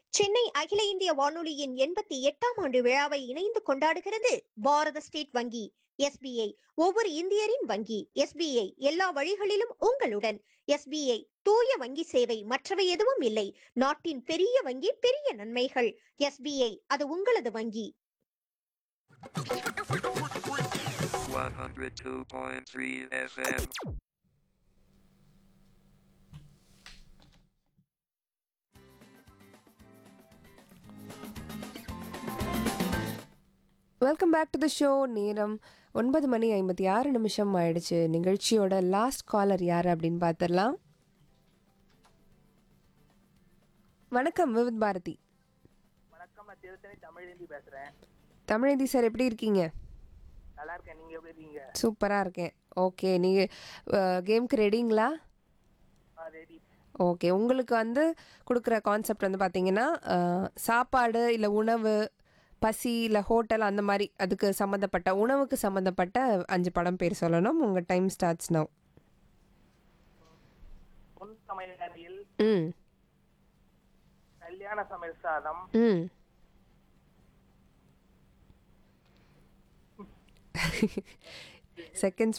சென்னை அகில இந்திய வானொலியின் எண்பத்தி எட்டாம் ஆண்டு விழாவை இணைந்து கொண்டாடுகிறது பாரத ஸ்டேட் வங்கி எஸ்பிஐ ஒவ்வொரு இந்தியரின் வங்கி எஸ்பிஐ எல்லா வழிகளிலும் உங்களுடன் எஸ்பிஐ தூய வங்கி சேவை மற்றவை எதுவும் இல்லை நாட்டின் பெரிய வங்கி பெரிய நன்மைகள் எஸ்பிஐ அது உங்களது வங்கி 102.3 FM. Welcome back to the show நேரம் ஒன்பது மணி ஐம்பத்தி ஆறு நிமிஷம் ஆயிடுச்சு நிகழ்ச்சியோட லாஸ்ட் காலர் யார் அப்படின்னு பார்த்துடலாம் வணக்கம் விவித் பாரதி வணக்கம் நான் திருத்தணி தமிழ்லேருந்து பேசுறேன் தமிழதி சார் எப்படி இருக்கீங்க நல்லா இருக்கேன் நீங்க எப்படி இருக்கீங்க சூப்பராக இருக்கேன் ஓகே நீங்கள் கேம்க்கு ரெடிங்களா ரெடி ஓகே உங்களுக்கு வந்து கொடுக்குற கான்செப்ட் வந்து பார்த்தீங்கன்னா அஹ், சாப்பாடு இல்லை உணவு பசி இல்லை ஹோட்டல் அந்த மாதிரி அதுக்கு சம்மந்தப்பட்ட உணவுக்கு சம்மந்தப்பட்ட அஞ்சு படம் பேர் சொல்லணும் உங்கள் டைம் ஸ்டார்ட்ஸ் நவ் முன் சமையல் ம் கல்யாண சமையல் சாதம் ம் செகண்ட்ஸ்